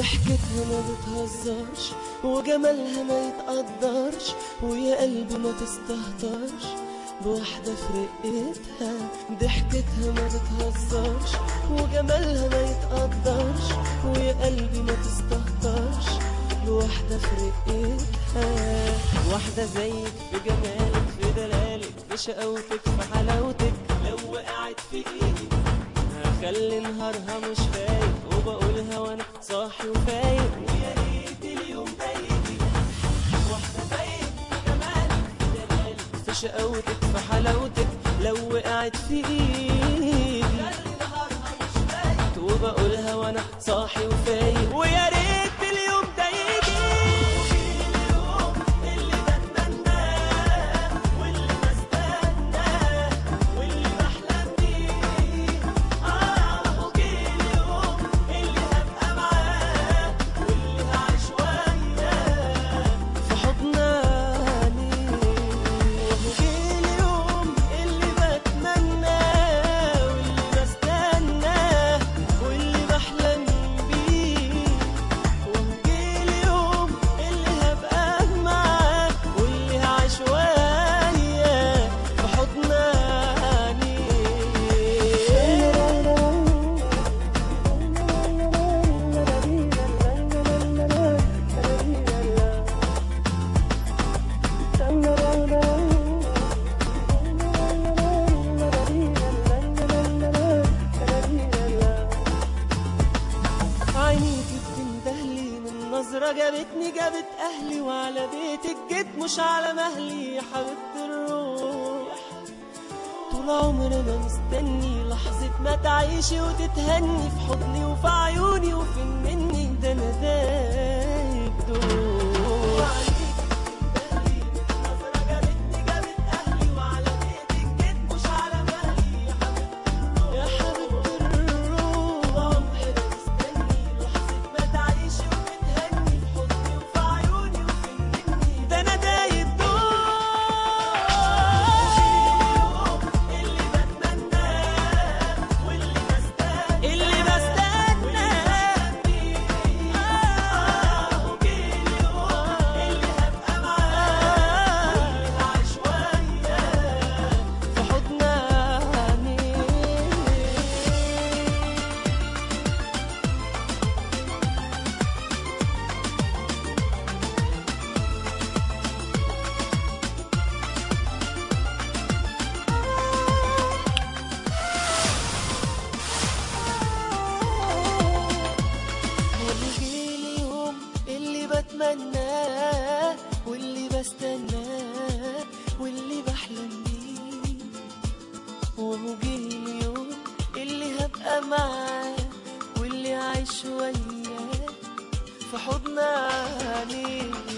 ضحكتها ما بتهزرش وجمالها ما يتقدرش ويا قلبي ما تستهترش بواحدة في رقتها ضحكتها ما بتهزرش وجمالها ما يتقدرش ويا قلبي ما تستهترش بواحدة في رقتها واحدة زيك في جمالك في دلالك في شقاوتك في حلاوتك لو وقعت في ايدي هخلي نهارها مش فايق وبقولها وانا صاحي وفايق ويا ريت اليوم ده يجي واحدة زيك في جمالك في دلالك في شقاوتك في حلاوتك لو وقعت في ايدي خلي نهارها مش فايق وبقولها وانا صاحي وفايق ويا ريت اليوم ده يجي اليوم اللي بتمناه واللي بستناه واللي بحلم بيه اه وجه اليوم اللي هبقى معاه واللي هعيش وياه في حضناني وجه اليوم اللي بتمناه واللي بستناه واللي بحلم بيه وجه اليوم اللي هبقى معاه واللي هعيش وياه في حضناني عينيكي بتندهلي من نظرة جابتني جابت أهلي وعلى بيتك جيت مش على مهلي يا حبيبة الروح طول عمرنا مستني لحظة ما تعيشي وتتهني في حضني وفي عيوني وفي مني ده أنا دايب دوب عينيكي بتندهلي من نظرة جابتني جابت أهلي وعلى بيتك جيت مش على مهلي يا حبيبة يا حبيبة الروح عمرنا مستني لحظة ما تعيشي وتتهني في حضني وفي عيوني وفي مني ده أنا دايب اللي بتمناه واللي بستناه اللي بستناه آه وجه اليوم اللي هبقى معاه واللي هعيش وياه في حضناني ويجي اليوم اللي بتمناه واللي بستناه واللي بحلم بيه وهو جه اليوم اللي هبقى معاه واللي عايش وياه في حضناني